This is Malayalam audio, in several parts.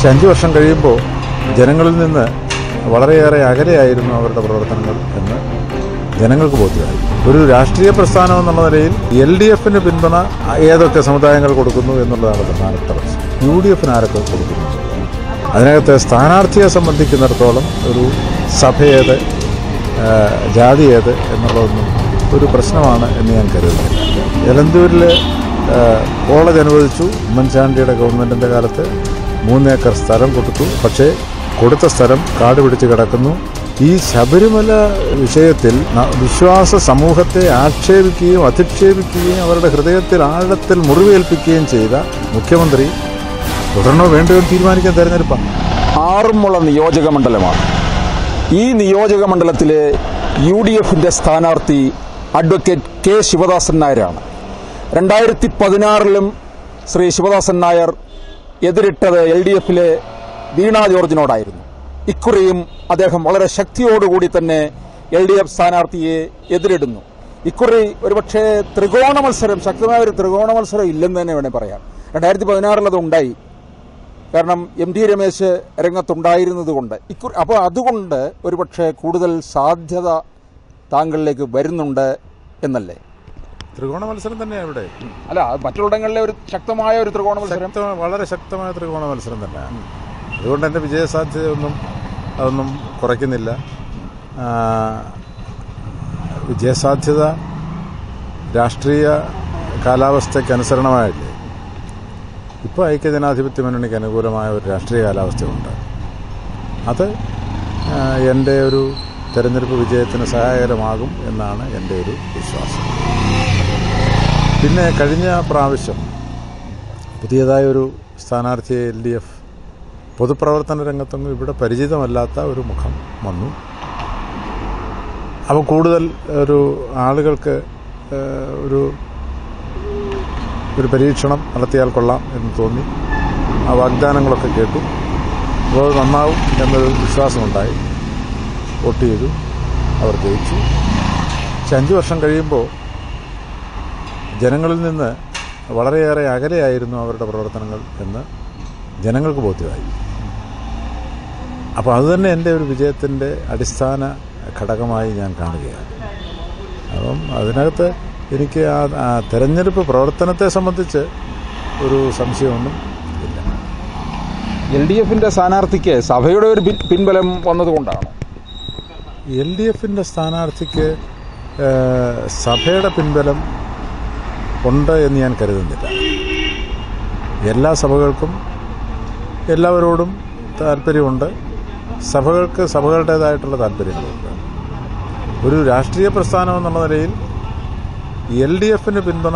പക്ഷെ അഞ്ചു വർഷം കഴിയുമ്പോൾ ജനങ്ങളിൽ നിന്ന് വളരെയേറെ അകലെയായിരുന്നു അവരുടെ പ്രവർത്തനങ്ങൾ എന്ന് ജനങ്ങൾക്ക് ബോധ്യമായി ഒരു രാഷ്ട്രീയ പ്രസ്ഥാനം എന്നുള്ള നിലയിൽ എൽ ഡി എഫിന് പിന്തുണ ഏതൊക്കെ സമുദായങ്ങൾ കൊടുക്കുന്നു എന്നുള്ളതാണ് പ്രധാനപ്പെട്ട പ്രശ്നം യു ഡി എഫിന് ആരൊക്കെ കൊടുക്കുന്നു അതിനകത്ത് സ്ഥാനാർത്ഥിയെ സംബന്ധിക്കുന്നിടത്തോളം ഒരു സഭയേത് ആ, ജാതി ഏത് എന്നുള്ളതൊന്നും ഒരു പ്രശ്നമാണ് എന്ന് ഞാൻ കരുതുന്നില്ല എലന്തൂരിൽ കോളേജ് അനുവദിച്ചു ഉമ്മൻചാണ്ടിയുടെ ഗവൺമെൻറ്റിൻ്റെ കാലത്ത് മൂന്നേക്കർ സ്ഥലം കൊടുത്തു പക്ഷേ കൊടുത്ത സ്ഥലം കാട് പിടിച്ച് കിടക്കുന്നു ഈ ശബരിമല വിഷയത്തിൽ ന- വിശ്വാസ സമൂഹത്തെ ആക്ഷേപിക്കുകയും അധിക്ഷേപിക്കുകയും അവരുടെ ഹൃദയത്തിൽ ആഴത്തിൽ മുറിവേൽപ്പിക്കുകയും ചെയ്ത മുഖ്യമന്ത്രി തുടരണോ വേണ്ടയോ എന്ന് തീരുമാനിക്കാൻ തെരഞ്ഞെടുപ്പാണ് ആറന്മുള നിയോജക മണ്ഡലമാണ് ഈ നിയോജക മണ്ഡലത്തിലെ യു ഡി എഫിന്റെ സ്ഥാനാർത്ഥി അഡ്വക്കേറ്റ് കെ ശിവദാസൻ നായരാണ് രണ്ടായിരത്തി പതിനാറിലും ശ്രീ ശിവദാസൻ നായർ എതിരിട്ടത് എൽ ഡി എഫിലെ വീണ ജോർജിനോടായിരുന്നു ഇക്കുറിയും അദ്ദേഹം വളരെ ശക്തിയോടുകൂടി തന്നെ എൽ ഡി എഫ് സ്ഥാനാർത്ഥിയെ എതിരിടുന്നു ഇക്കുറി ഒരുപക്ഷെ ത്രികോണ മത്സരം ശക്തമായ ഒരു ത്രികോണ മത്സരം ഇല്ലെന്ന് തന്നെ വേണേൽ പറയാം രണ്ടായിരത്തി പതിനാറിൽ അത് ഉണ്ടായി കാരണം എം ടി രമേശ് രംഗത്തുണ്ടായിരുന്നത് കൊണ്ട് ഇക്കുറി അപ്പോൾ അതുകൊണ്ട് ഒരുപക്ഷെ കൂടുതൽ സാധ്യത താങ്കളിലേക്ക് വരുന്നുണ്ട് എന്നല്ലേ ത്രികോണ മത്സരം തന്നെയാണ് ഇവിടെ അല്ല അത് മറ്റുള്ളിടങ്ങളിലെ ഒരു ശക്തമായ ഒരു ത്രികോണ മത്സരം ശക്തമായ വളരെ ശക്തമായ ത്രികോണ മത്സരം തന്നെയാണ് അതുകൊണ്ട് എൻ്റെ വിജയസാധ്യതയൊന്നും അതൊന്നും കുറയ്ക്കുന്നില്ല ആ, വിജയസാധ്യത രാഷ്ട്രീയ കാലാവസ്ഥയ്ക്ക് അനുസരണമായില്ലേ ഇപ്പോൾ ഐക്യജനാധിപത്യ മുന്നണിക്ക് അനുകൂലമായ ഒരു രാഷ്ട്രീയ കാലാവസ്ഥയുണ്ട് അത് ആ, എൻ്റെ ഒരു തെരഞ്ഞെടുപ്പ് വിജയത്തിന് സഹായകരമാകും എന്നാണ് എൻ്റെ ഒരു വിശ്വാസം പിന്നെ കഴിഞ്ഞ പ്രാവശ്യം പുതിയതായ ഒരു സ്ഥാനാർത്ഥിയെ എൽ ഡി എഫ് പൊതുപ്രവർത്തന രംഗത്തൊന്നും ഇവിടെ പരിചിതമല്ലാത്ത ഒരു മുഖം വന്നു അപ്പോൾ കൂടുതൽ ഒരു ആളുകൾക്ക് ഏഹ്, ഒരു ഒരു പരീക്ഷണം നടത്തിയാൽ കൊള്ളാം എന്ന് തോന്നി ആ വാഗ്ദാനങ്ങളൊക്കെ കേട്ടു അപ്പോൾ അത് നന്നാവും എന്നൊരു വിശ്വാസമുണ്ടായി വോട്ട് ചെയ്തു അവർ ജയിച്ചു പക്ഷെ അഞ്ച് വർഷം കഴിയുമ്പോൾ ജനങ്ങളിൽ നിന്ന് വളരെയേറെ അകലെയായിരുന്നു അവരുടെ പ്രവർത്തനങ്ങൾ എന്ന് ജനങ്ങൾക്ക് ബോധ്യമായി അപ്പോൾ അതുതന്നെ എൻ്റെ ഒരു വിജയത്തിൻ്റെ അടിസ്ഥാന ഘടകമായി ഞാൻ കാണുകയാണ് അപ്പം അതിനകത്ത് എനിക്ക് ആ ആ തെരഞ്ഞെടുപ്പ് പ്രവർത്തനത്തെ സംബന്ധിച്ച് ഒരു സംശയമൊന്നും ഇല്ല എൽ ഡി എഫിന്റെ സ്ഥാനാർത്ഥിക്ക് സഭയുടെ ഒരു പിൻ- പിൻബലം വന്നതുകൊണ്ടാണ് എൽ ഡി എഫിൻ്റെ സ്ഥാനാർത്ഥിക്ക് ഏഹ്, സഭയുടെ പിൻബലം ഉണ്ട് എന്ന് ഞാൻ കരുതുന്നില്ല എല്ലാ സഭകൾക്കും എല്ലാവരോടും താല്പര്യമുണ്ട് സഭകൾക്ക് സഭകളുടേതായിട്ടുള്ള താല്പര്യങ്ങളുണ്ട് ഒരു രാഷ്ട്രീയ പ്രസ്ഥാനം എന്നുള്ള നിലയിൽ എൽ ഡി എഫിന് പിന്തുണ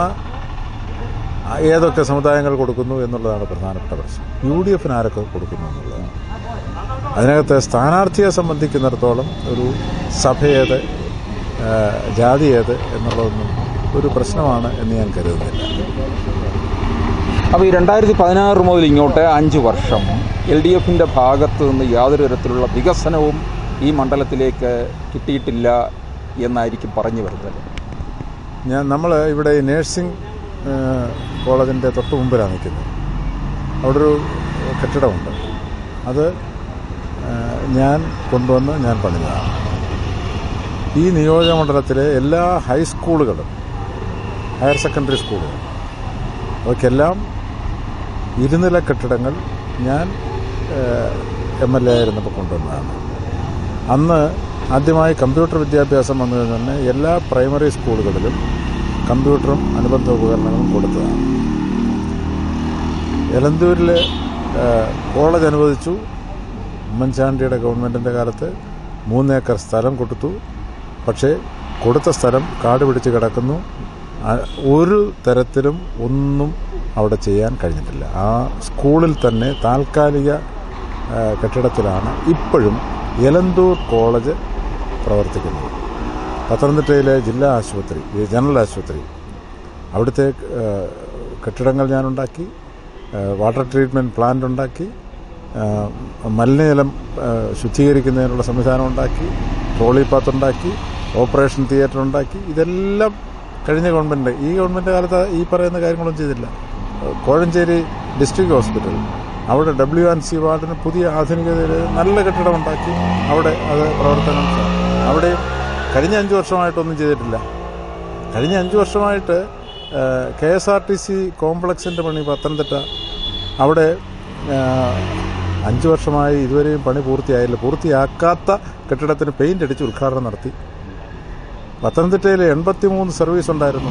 ഏതൊക്കെ സമുദായങ്ങൾ കൊടുക്കുന്നു എന്നുള്ളതാണ് പ്രധാനപ്പെട്ട പ്രശ്നം യു ഡി എഫിന് ആരൊക്കെ കൊടുക്കുന്നു എന്നുള്ളതാണ് അതിനകത്ത് സ്ഥാനാർത്ഥിയെ സംബന്ധിക്കുന്നിടത്തോളം ഒരു സഭയേത് ആ, ജാതി ഏത് എന്നുള്ളതൊന്നും ഒരു പ്രശ്നമാണ് എന്ന് ഞാൻ കരുതുന്നില്ല അപ്പോൾ ഈ രണ്ടായിരത്തി പതിനാറ് മുതൽ ഇങ്ങോട്ട് അഞ്ച് വർഷം എൽ ഡി എഫിന്റെ ഭാഗത്ത് നിന്ന് യാതൊരു തരത്തിലുള്ള വികസനവും ഈ മണ്ഡലത്തിലേക്ക് കിട്ടിയിട്ടില്ല എന്നായിരിക്കും പറഞ്ഞു വരുന്നത് ഞാൻ നമ്മൾ ഇവിടെ ഈ നേഴ്സിംഗ് കോളേജിൻ്റെ തൊട്ട് മുമ്പിലാണ് നിൽക്കുന്നത് അവിടെ ഒരു കെട്ടിടമുണ്ട് അത് ആ, ഞാൻ കൊണ്ടുവന്ന് ഞാൻ പണിതാണ് ഈ നിയോജകമണ്ഡലത്തിലെ എല്ലാ ഹൈസ്കൂളുകളും ഹയർ സെക്കൻഡറി സ്കൂളുകൾ അവയ്ക്കെല്ലാം ഇരുനില കെട്ടിടങ്ങൾ ഞാൻ എം എൽ എ ആയിരുന്നപ്പോൾ കൊണ്ടുവന്നതാണ് അന്ന് ആദ്യമായി കമ്പ്യൂട്ടർ വിദ്യാഭ്യാസം വന്നു തന്നെ എല്ലാ പ്രൈമറി സ്കൂളുകളിലും കമ്പ്യൂട്ടറും അനുബന്ധ ഉപകരണങ്ങളും കൊടുത്തതാണ് എലന്തൂരിൽ കോളേജ് അനുവദിച്ചു ഉമ്മൻചാണ്ടിയുടെ ഗവൺമെൻറ്റിൻ്റെ കാലത്ത് മൂന്നേക്കർ സ്ഥലം കൊടുത്തു പക്ഷേ കൊടുത്ത സ്ഥലം കാട് പിടിച്ച് കിടക്കുന്നു ആ- ഒരു തരത്തിലും ഒന്നും അവിടെ ചെയ്യാൻ കഴിഞ്ഞിട്ടില്ല ആ സ്കൂളിൽ തന്നെ താൽക്കാലിക ആ, കെട്ടിടത്തിലാണ് ഇപ്പോഴും എലന്തൂർ കോളേജ് പ്രവർത്തിക്കുന്നത് പത്തനംതിട്ടയിലെ ജില്ലാ ആശുപത്രി ഈ ജനറൽ ആശുപത്രി അവിടുത്തെ ആ, കെട്ടിടങ്ങൾ ഞാനുണ്ടാക്കി ആ, വാട്ടർ ട്രീറ്റ്മെൻറ്റ് പ്ലാന്റ് ഉണ്ടാക്കി ആ, മലിനജലം ആ, ശുദ്ധീകരിക്കുന്നതിനുള്ള സംവിധാനം ഉണ്ടാക്കി ട്രോളി പാത്ത് ഉണ്ടാക്കി ഓപ്പറേഷൻ തിയേറ്റർ ഉണ്ടാക്കി ഇതെല്ലാം കഴിഞ്ഞ ഗവൺമെൻറ് ഈ ഗവൺമെൻറ് കാലത്ത് ഈ പറയുന്ന കാര്യങ്ങളൊന്നും ചെയ്തില്ല കോഴഞ്ചേരി ഡിസ്ട്രിക്ട് ഹോസ്പിറ്റൽ അവിടെ ഡബ്ല്യു ആൻഡ് സി വാർഡിന് പുതിയ ആധുനികതയിൽ നല്ല കെട്ടിടം ഉണ്ടാക്കി അവിടെ അത് പ്രവർത്തനം അവിടെ കഴിഞ്ഞ അഞ്ച് വർഷമായിട്ടൊന്നും ചെയ്തിട്ടില്ല കഴിഞ്ഞ അഞ്ച് വർഷമായിട്ട് K S R T C കോംപ്ലക്സിൻ്റെ പണി പത്തനംതിട്ട അവിടെ ആ, അഞ്ച് വർഷമായി ഇതുവരെയും പണി പൂർത്തിയായില്ല പൂർത്തിയാക്കാത്ത കെട്ടിടത്തിന് പെയിന്റ് അടിച്ച് ഉദ്ഘാടനം നടത്തി പത്തനംതിട്ടയിൽ എൺപത്തി മൂന്ന് സർവീസ് ഉണ്ടായിരുന്നു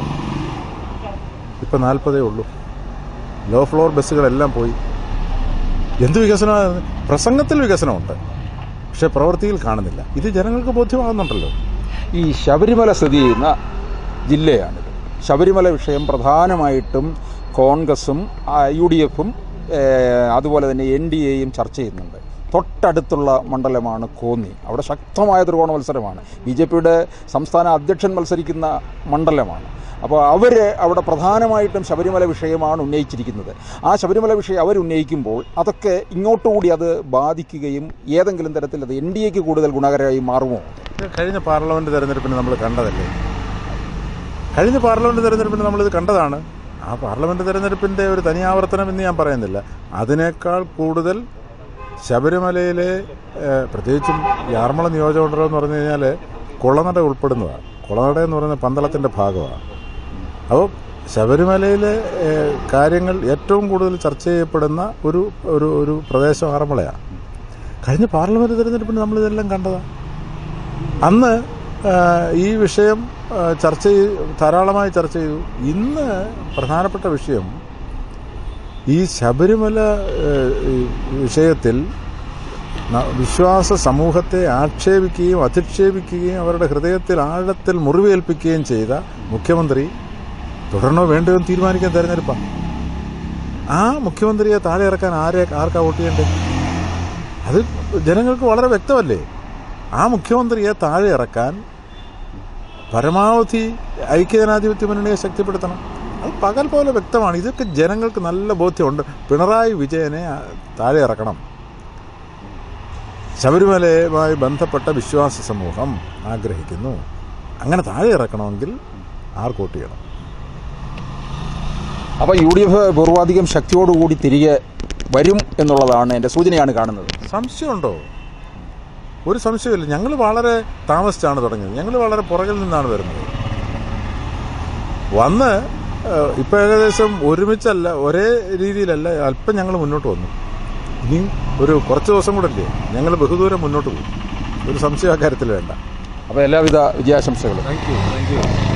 ഇപ്പം നാൽപ്പതേ ഉള്ളൂ ലോ ഫ്ലോർ ബസ്സുകളെല്ലാം പോയി എന്ത് വികസനമാണ് പ്രസംഗത്തിൽ വികസനമുണ്ട് പക്ഷെ പ്രവൃത്തിയിൽ കാണുന്നില്ല ഇത് ജനങ്ങൾക്ക് ബോധ്യമാകുന്നുണ്ടല്ലോ ഈ ശബരിമല സ്ഥിതി ചെയ്യുന്ന ജില്ലയാണിത് ശബരിമല വിഷയം പ്രധാനമായിട്ടും കോൺഗ്രസും ആ, യു ഡി എഫും ഏഹ്, അതുപോലെ തന്നെ എൻ ഡി എയും ചർച്ച ചെയ്യുന്നുണ്ട് തൊട്ടടുത്തുള്ള മണ്ഡലമാണ് കോന്നി അവിടെ ശക്തമായ ത്രികോണ മത്സരമാണ് ബി ജെ പിയുടെ സംസ്ഥാന അധ്യക്ഷൻ മത്സരിക്കുന്ന മണ്ഡലമാണ് അപ്പോൾ അവർ അവിടെ പ്രധാനമായിട്ടും ശബരിമല വിഷയമാണ് ഉന്നയിച്ചിരിക്കുന്നത് ആ ശബരിമല വിഷയം അവർ ഉന്നയിക്കുമ്പോൾ അതൊക്കെ ഇങ്ങോട്ടുകൂടി അത് ബാധിക്കുകയും ഏതെങ്കിലും തരത്തിൽ അത് എൻ ഡി എക്ക് കൂടുതൽ ഗുണകരമായി മാറുമോ ഇത് കഴിഞ്ഞ പാർലമെന്റ് തെരഞ്ഞെടുപ്പിന് നമ്മൾ കണ്ടതല്ലേ കഴിഞ്ഞ പാർലമെന്റ് തെരഞ്ഞെടുപ്പിന് നമ്മളിത് കണ്ടതാണ് ആ പാർലമെന്റ് തെരഞ്ഞെടുപ്പിന്റെ ഒരു തനിയാവർത്തനം എന്ന് ഞാൻ പറയുന്നില്ല അതിനേക്കാൾ കൂടുതൽ ശബരിമലയിലെ ഏഹ്, പ്രത്യേകിച്ചും യാർമള നിയോജകമണ്ഡലം എന്ന് പറഞ്ഞു കഴിഞ്ഞാൽ കുളനട ഉൾപ്പെടുന്നതാണ് കുളനട എന്ന് പറയുന്നത് പന്തളത്തിന്റെ ഭാഗമാണ് അപ്പോൾ ശബരിമലയിലെ ഏഹ്, കാര്യങ്ങൾ ഏറ്റവും കൂടുതൽ ചർച്ച ചെയ്യപ്പെടുന്ന ഒരു ഒരു ഒരു പ്രദേശം ആറന്മുളയാണ് കഴിഞ്ഞ പാർലമെന്റ് തെരഞ്ഞെടുപ്പിന് നമ്മളിതെല്ലാം കണ്ടതാണ് അന്ന് ആ, ഈ വിഷയം ആ, ചർച്ച ചെയ്ത് ധാരാളമായി ചർച്ച ചെയ്തു ഇന്ന് പ്രധാനപ്പെട്ട വിഷയം ഈ ശബരിമല ഏ, ഈ വിഷയത്തിൽ ന- വിശ്വാസ സമൂഹത്തെ ആക്ഷേപിക്കുകയും അധിക്ഷേപിക്കുകയും അവരുടെ ഹൃദയത്തിൽ ആഴത്തിൽ മുറിവേൽപ്പിക്കുകയും ചെയ്ത മുഖ്യമന്ത്രി തുടരണോ വേണ്ടയോ എന്ന് തീരുമാനിക്കാൻ തെരഞ്ഞെടുപ്പാണ് ആ മുഖ്യമന്ത്രിയെ താഴെ ഇറക്കാൻ ആരെ ആർക്കാ വോട്ട് ചെയ്യണ്ടേ അത് ജനങ്ങൾക്ക് വളരെ വ്യക്തമല്ലേ ആ മുഖ്യമന്ത്രിയെ താഴെ ഇറക്കാൻ പരമാവധി ഐക്യജനാധിപത്യ മുന്നണിയെ ശക്തിപ്പെടുത്തണം അത് പകൽ പോലെ വ്യക്തമാണ് ഇതൊക്കെ ജനങ്ങൾക്ക് നല്ല ബോധ്യമുണ്ട് പിണറായി വിജയനെ ആ, താഴെ ഇറക്കണം ശബരിമലയുമായി ബന്ധപ്പെട്ട വിശ്വാസ സമൂഹം ആഗ്രഹിക്കുന്നു അങ്ങനെ താഴെ ഇറക്കണമെങ്കിൽ ആർക്ക് വോട്ട് ചെയ്യണം അപ്പോൾ യു ഡി എഫ് പൂർവാധികം ശക്തിയോടുകൂടി തിരികെ വരും എന്നുള്ളതാണ് എൻ്റെ സൂചനയാണ് കാണുന്നത് സംശയമുണ്ടോ ഒരു സംശയമില്ല ഞങ്ങൾ വളരെ താമസിച്ചാണ് തുടങ്ങിയത് ഞങ്ങൾ വളരെ പുറകിൽ നിന്നാണ് വരുന്നത് വന്ന് ഏഹ്, ഇപ്പൊ ഏകദേശം ഒരുമിച്ചല്ല ഒരേ രീതിയിലല്ല അല്പം ഞങ്ങൾ മുന്നോട്ട് വന്നു ഇനി ഒരു കുറച്ച് ദിവസം കൂടെ അല്ലേ ഞങ്ങൾ ബഹുദൂരം മുന്നോട്ട് പോകും ഒരു സംശയം അക്കാര്യത്തിൽ വേണ്ട അപ്പോൾ എല്ലാവിധ വിജയാശംസകളും താങ്ക് യു താങ്ക് യു